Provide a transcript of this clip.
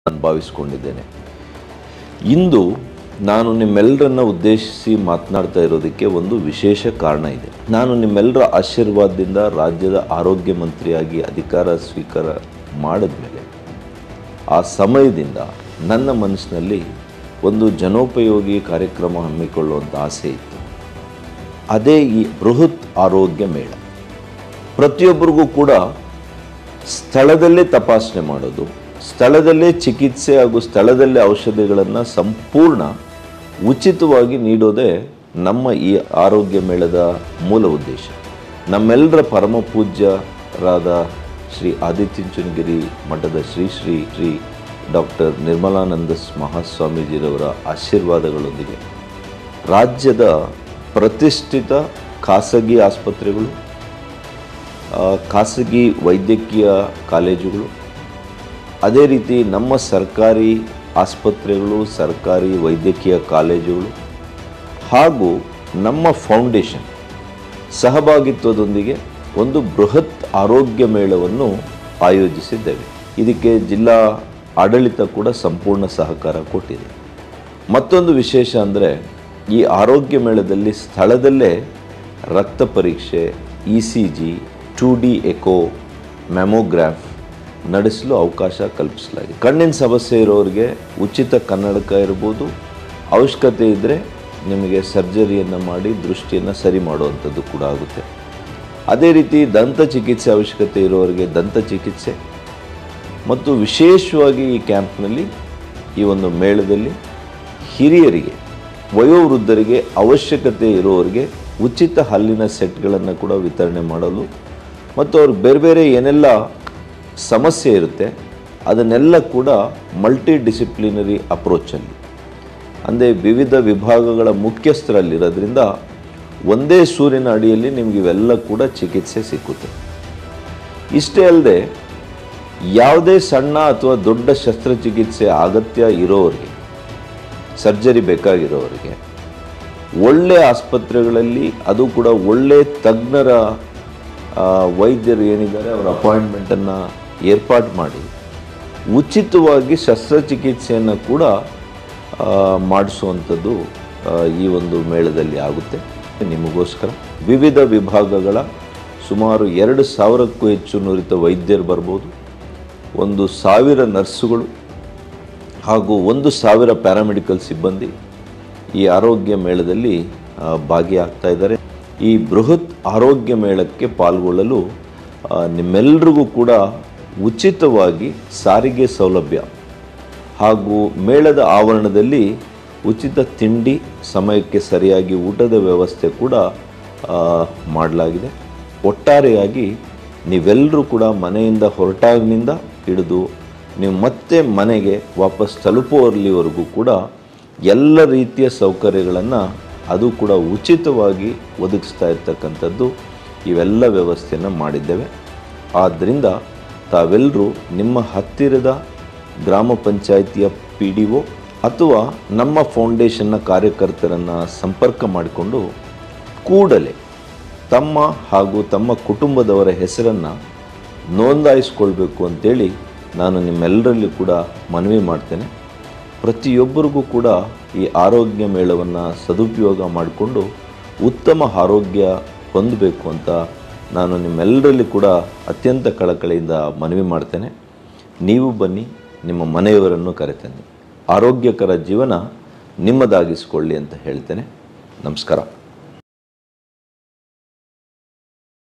ನಾನು ಭಾವಿಸ್ಕೊಂಡಿದ್ದೇನೆ ಇಂದು ನಾನು ನಿಮ್ಮೆಲ್ಲರನ್ನ ಉದ್ದೇಶಿಸಿ ಮಾತನಾಡ್ತಾ ಇರೋದಕ್ಕೆ ಒಂದು ವಿಶೇಷ ಕಾರಣ ಇದೆ ನಾನು ನಿಮ್ಮೆಲ್ಲರ ಆಶೀರ್ವಾದದಿಂದ ರಾಜ್ಯದ ಆರೋಗ್ಯ ಮಂತ್ರಿಯಾಗಿ ಅಧಿಕಾರ ಸ್ವೀಕಾರ ಮಾಡಿದ್ಮೇಲೆ ಆ ಸಮಯದಿಂದ ನನ್ನ ಮನಸ್ಸಿನಲ್ಲಿ ಒಂದು ಜನೋಪಯೋಗಿ ಕಾರ್ಯಕ್ರಮ ಹಮ್ಮಿಕೊಳ್ಳುವಂಥ ಆಸೆ ಇತ್ತು ಅದೇ ಈ ಬೃಹತ್ ಆರೋಗ್ಯ ಮೇಳ ಪ್ರತಿಯೊಬ್ಬರಿಗೂ ಕೂಡ ಸ್ಥಳದಲ್ಲೇ ತಪಾಸಣೆ ಮಾಡೋದು ಸ್ಥಳದಲ್ಲೇ ಚಿಕಿತ್ಸೆ ಹಾಗೂ ಸ್ಥಳದಲ್ಲೇ ಔಷಧಿಗಳನ್ನು ಸಂಪೂರ್ಣ ಉಚಿತವಾಗಿ ನೀಡೋದೇ ನಮ್ಮ ಈ ಆರೋಗ್ಯ ಮೇಳದ ಮೂಲ ಉದ್ದೇಶ ನಮ್ಮೆಲ್ಲರ ಪರಮ ಪೂಜ್ಯರಾದ ಶ್ರೀ ಆದಿತ್ಯಂಚನಗಿರಿ ಮಠದ ಶ್ರೀ ಶ್ರೀ ಶ್ರೀ ಡಾಕ್ಟರ್ ನಿರ್ಮಲಾನಂದ ಮಹಾಸ್ವಾಮೀಜಿರವರ ಆಶೀರ್ವಾದಗಳೊಂದಿಗೆ ರಾಜ್ಯದ ಪ್ರತಿಷ್ಠಿತ ಖಾಸಗಿ ಆಸ್ಪತ್ರೆಗಳು ಆ, ಖಾಸಗಿ ವೈದ್ಯಕೀಯ ಕಾಲೇಜುಗಳು ಅದೇ ರೀತಿ ನಮ್ಮ ಸರ್ಕಾರಿ ಆಸ್ಪತ್ರೆಗಳು ಸರ್ಕಾರಿ ವೈದ್ಯಕೀಯ ಕಾಲೇಜುಗಳು ಹಾಗೂ ನಮ್ಮ ಫೌಂಡೇಶನ್ ಸಹಭಾಗಿತ್ವದೊಂದಿಗೆ ಒಂದು ಬೃಹತ್ ಆರೋಗ್ಯ ಮೇಳವನ್ನು ಆಯೋಜಿಸಿದ್ದೇವೆ ಇದಕ್ಕೆ ಜಿಲ್ಲಾ ಆಡಳಿತ ಕೂಡ ಸಂಪೂರ್ಣ ಸಹಕಾರ ಕೊಟ್ಟಿದೆ ಮತ್ತೊಂದು ವಿಶೇಷ ಅಂದರೆ ಈ ಆರೋಗ್ಯ ಮೇಳದಲ್ಲಿ ಸ್ಥಳದಲ್ಲೇ ರಕ್ತ ಪರೀಕ್ಷೆ E C G two D echo mammograph ನಡೆಸಲು ಅವಕಾಶ ಕಲ್ಪಿಸಲಾಗಿದೆ ಕಣ್ಣಿನ ಸಮಸ್ಯೆ ಇರೋರಿಗೆ ಉಚಿತ ಕನ್ನಡಕ ಇರ್ಬೋದು ಅವಶ್ಯಕತೆ ಇದ್ದರೆ ನಿಮಗೆ ಸರ್ಜರಿಯನ್ನು ಮಾಡಿ ದೃಷ್ಟಿಯನ್ನು ಸರಿ ಮಾಡುವಂಥದ್ದು ಕೂಡ ಆಗುತ್ತೆ ಅದೇ ರೀತಿ ದಂತ ಚಿಕಿತ್ಸೆ ಅವಶ್ಯಕತೆ ಇರೋರಿಗೆ ದಂತ ಚಿಕಿತ್ಸೆ ಮತ್ತು ವಿಶೇಷವಾಗಿ ಈ ಕ್ಯಾಂಪ್ನಲ್ಲಿ ಈ ಒಂದು ಮೇಳದಲ್ಲಿ ಹಿರಿಯರಿಗೆ ವಯೋವೃದ್ಧರಿಗೆ ಅವಶ್ಯಕತೆ ಇರೋರಿಗೆ ಉಚಿತ ಹಲ್ಲಿನ ಸೆಟ್ಗಳನ್ನು ಕೂಡ ವಿತರಣೆ ಮಾಡಲು ಮತ್ತು ಅವ್ರಿಗೆ ಬೇರೆ ಬೇರೆ ಏನೆಲ್ಲ ಸಮಸ್ಯೆ ಇರುತ್ತೆ ಅದನ್ನೆಲ್ಲ ಕೂಡ ಮಲ್ಟಿ ಡಿಸಿಪ್ಲಿನರಿ ಅಪ್ರೋಚಲ್ಲಿ ಅಂದರೆ ವಿವಿಧ ವಿಭಾಗಗಳ ಮುಖ್ಯಸ್ಥರಲ್ಲಿರೋದ್ರಿಂದ ಒಂದೇ ಸೂರ್ಯನ ಅಡಿಯಲ್ಲಿ ನಿಮ್ಗೆ ಇವೆಲ್ಲ ಕೂಡ ಚಿಕಿತ್ಸೆ ಸಿಕ್ಕುತ್ತೆ ಇಷ್ಟೇ ಅಲ್ಲದೆ ಯಾವುದೇ ಸಣ್ಣ ಅಥವಾ ದೊಡ್ಡ ಶಸ್ತ್ರಚಿಕಿತ್ಸೆ ಅಗತ್ಯ ಇರೋರಿಗೆ ಸರ್ಜರಿ ಬೇಕಾಗಿರೋರಿಗೆ ಒಳ್ಳೆ ಆಸ್ಪತ್ರೆಗಳಲ್ಲಿ ಅದು ಕೂಡ ಒಳ್ಳೆ ತಜ್ಞರ ಆ, ವೈದ್ಯರು ಏನಿದ್ದಾರೆ ಅವರ ಅಪಾಯಿಂಟ್ಮೆಂಟನ್ನು ಏರ್ಪಾಡು ಮಾಡಿ ಉಚಿತವಾಗಿ ಶಸ್ತ್ರಚಿಕಿತ್ಸೆಯನ್ನು ಕೂಡ ಆ, ಮಾಡಿಸುವಂಥದ್ದು ಆ, ಈ ಒಂದು ಮೇಳದಲ್ಲಿ ಆಗುತ್ತೆ ನಿಮಗೋಸ್ಕರ ವಿವಿಧ ವಿಭಾಗಗಳ ಸುಮಾರು ಎರಡು ಸಾವಿರಕ್ಕೂ ಹೆಚ್ಚು ನುರಿತ ವೈದ್ಯರು ಬರ್ಬೋದು ಒಂದು ಸಾವಿರ ನರ್ಸುಗಳು ಹಾಗೂ ಒಂದು ಸಾವಿರ ಪ್ಯಾರಾಮೆಡಿಕಲ್ ಸಿಬ್ಬಂದಿ ಈ ಆರೋಗ್ಯ ಮೇಳದಲ್ಲಿ ಆ, ಭಾಗಿಯಾಗ್ತಾ ಇದ್ದಾರೆ ಈ ಬೃಹತ್ ಆರೋಗ್ಯ ಮೇಳಕ್ಕೆ ಪಾಲ್ಗೊಳ್ಳಲು ಆ, ನಿಮ್ಮೆಲ್ಲರಿಗೂ ಕೂಡ ಉಚಿತವಾಗಿ ಸಾರಿಗೆ ಸೌಲಭ್ಯ ಹಾಗೂ ಮೇಳದ ಆವರಣದಲ್ಲಿ ಉಚಿತ ತಿಂಡಿ ಸಮಯಕ್ಕೆ ಸರಿಯಾಗಿ ಊಟದ ವ್ಯವಸ್ಥೆ ಕೂಡ ಆ, ಮಾಡಲಾಗಿದೆ ಒಟ್ಟಾರೆಯಾಗಿ ನೀವೆಲ್ಲರೂ ಕೂಡ ಮನೆಯಿಂದ ಹೊರಟಾಗಿನಿಂದ ಹಿಡಿದು ನೀವು ಮತ್ತೆ ಮನೆಗೆ ವಾಪಸ್ ತಲುಪುವಲ್ಲಿವರೆಗೂ ಕೂಡ ಎಲ್ಲ ರೀತಿಯ ಸೌಕರ್ಯಗಳನ್ನು ಅದು ಕೂಡ ಉಚಿತವಾಗಿ ಒದಗಿಸ್ತಾ ಇರ್ತಕ್ಕಂಥದ್ದು ಇವೆಲ್ಲ ವ್ಯವಸ್ಥೆಯನ್ನು ಮಾಡಿದ್ದೇವೆ ಆದ್ದರಿಂದ ತಾವೆಲ್ಲರೂ ನಿಮ್ಮ ಹತ್ತಿರದ ಗ್ರಾಮ ಪಂಚಾಯಿತಿಯ ಪಿ ಡಿ ಒ ಅಥವಾ ನಮ್ಮ ಫೌಂಡೇಶನ್ನ ಕಾರ್ಯಕರ್ತರನ್ನು ಸಂಪರ್ಕ ಮಾಡಿಕೊಂಡು ಕೂಡಲೇ ತಮ್ಮ ಹಾಗೂ ತಮ್ಮ ಕುಟುಂಬದವರ ಹೆಸರನ್ನು ನೋಂದಾಯಿಸ್ಕೊಳ್ಬೇಕು ಅಂತೇಳಿ ನಾನು ನಿಮ್ಮೆಲ್ಲರಲ್ಲಿ ಕೂಡ ಮನವಿ ಮಾಡ್ತೇನೆ ಪ್ರತಿಯೊಬ್ಬರಿಗೂ ಕೂಡ ಈ ಆರೋಗ್ಯ ಮೇಳವನ್ನು ಸದುಪಯೋಗ ಮಾಡಿಕೊಂಡು ಉತ್ತಮ ಆರೋಗ್ಯ ಹೊಂದಬೇಕು ಅಂತ ನಾನು ನಿಮ್ಮೆಲ್ಲರಲ್ಲಿ ಕೂಡ ಅತ್ಯಂತ ಕಳಕಳಿಯಿಂದ ಮನವಿ ಮಾಡ್ತೇನೆ ನೀವು ಬನ್ನಿ ನಿಮ್ಮ ಮನೆಯವರನ್ನು ಕರೆತನ್ನಿ ಆರೋಗ್ಯಕರ ಜೀವನ ನಿಮ್ಮದಾಗಿಸಿಕೊಳ್ಳಿ ಅಂತ ಹೇಳ್ತೇನೆ ನಮಸ್ಕಾರ